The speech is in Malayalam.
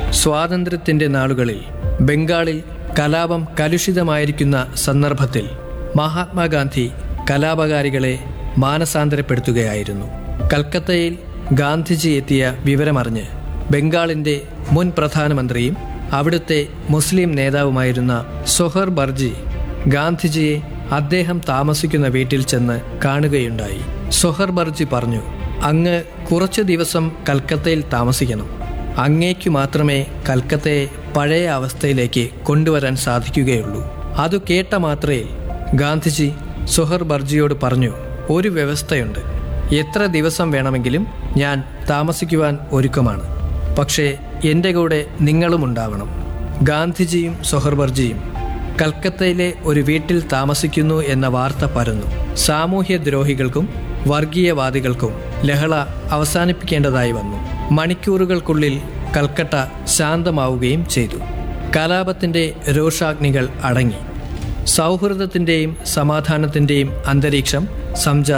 സ്വാതന്ത്ര്യത്തിന്റെ നാളുകളിൽ ബംഗാളിൽ കലാപം കലുഷിതമായിരിക്കുന്ന സന്ദർഭത്തിൽ മഹാത്മാഗാന്ധി കലാപകാരികളെ മാനസാന്തരപ്പെടുത്തുകയായിരുന്നു കൽക്കത്തയിൽ ഗാന്ധിജി എത്തിയ വിവരമറിഞ്ഞ് ബംഗാളിന്റെ മുൻ പ്രധാനമന്ത്രിയും അവിടുത്തെ മുസ്ലിം നേതാവുമായിരുന്ന സൊഹർ ബർജി ഗാന്ധിജിയെ അദ്ദേഹം താമസിക്കുന്ന വീട്ടിൽ ചെന്ന് കാണുകയുണ്ടായി സൊഹർ ബർജി പറഞ്ഞു അങ്ങ് കുറച്ചു ദിവസം കൽക്കത്തയിൽ താമസിക്കണം അങ്ങേക്കു മാത്രമേ കൽക്കത്തയെ പഴയ അവസ്ഥയിലേക്ക് കൊണ്ടുവരാൻ സാധിക്കുകയുള്ളൂ അതു കേട്ട മാത്രയിൽ ഗാന്ധിജി സൊഹർ ബർജിയോട് പറഞ്ഞു ഒരു വ്യവസ്ഥയുണ്ട് എത്ര ദിവസം വേണമെങ്കിലും ഞാൻ താമസിക്കുവാൻ ഒരുക്കമാണ് പക്ഷേ എൻ്റെ കൂടെ നിങ്ങളും ഉണ്ടാവണം ഗാന്ധിജിയും സൊഹർബർജിയും കൽക്കത്തയിലെ ഒരു വീട്ടിൽ താമസിക്കുന്നു എന്ന വാർത്ത പരന്നു സാമൂഹ്യദ്രോഹികൾക്കും വർഗീയവാദികൾക്കും ലഹള അവസാനിപ്പിക്കേണ്ടതായി വന്നു മണിക്കൂറുകൾക്കുള്ളിൽ കൽക്കട്ട ശാന്തമാവുകയും ചെയ്തു കലാപത്തിന്റെ രോഷാഗ്നികൾ അടങ്ങി സൗഹൃദത്തിന്റെയും സമാധാനത്തിന്റെയും അന്തരീക്ഷം സംജാതമായി